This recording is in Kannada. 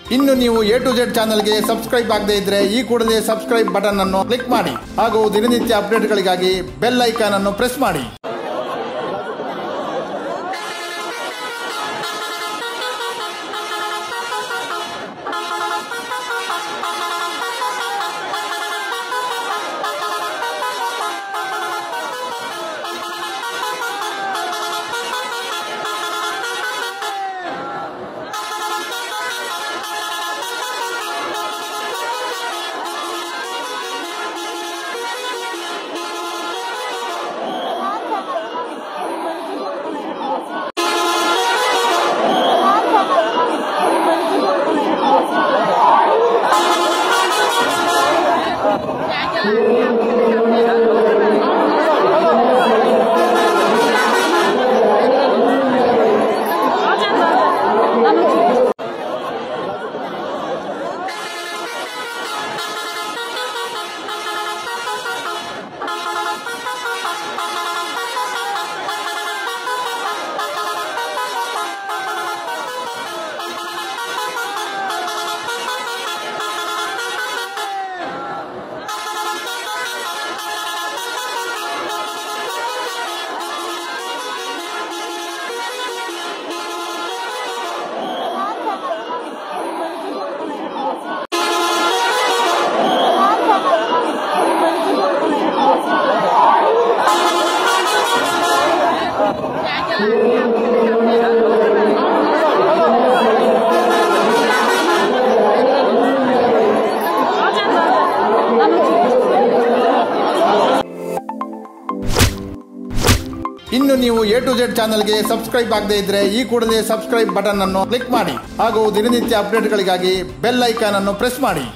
ಇನ್ನು ನೀವು ಎ ಟು ಜೆಡ್ ಚಾನಲ್ಗೆ ಸಬ್ಸ್ಕ್ರೈಬ್ ಆಗದೇ ಇದ್ರೆ ಈ ಕೂಡಲೇ ಸಬ್ಸ್ಕ್ರೈಬ್ ಬಟನ್ ಅನ್ನು ಕ್ಲಿಕ್ ಮಾಡಿ ಹಾಗೂ ದಿನನಿತ್ಯ ಅಪ್ಡೇಟ್ಗಳಿಗಾಗಿ ಬೆಲ್ ಐಕಾನ್ ಅನ್ನು ಪ್ರೆಸ್ ಮಾಡಿ ಇನ್ನು ನೀವು ಎ ಟು ಜೆಡ್ ಚಾನಲ್ಗೆ ಸಬ್ಸ್ಕ್ರೈಬ್ ಆಗದೇ ಇದ್ರೆ ಈ ಕೂಡಲೇ ಸಬ್ಸ್ಕ್ರೈಬ್ ಬಟನ್ ಅನ್ನು ಕ್ಲಿಕ್ ಮಾಡಿ ಹಾಗೂ ದಿನನಿತ್ಯ ಅಪ್ಡೇಟ್ಗಳಿಗಾಗಿ ಬೆಲ್ ಐಕಾನ್ ಅನ್ನು ಪ್ರೆಸ್ ಮಾಡಿ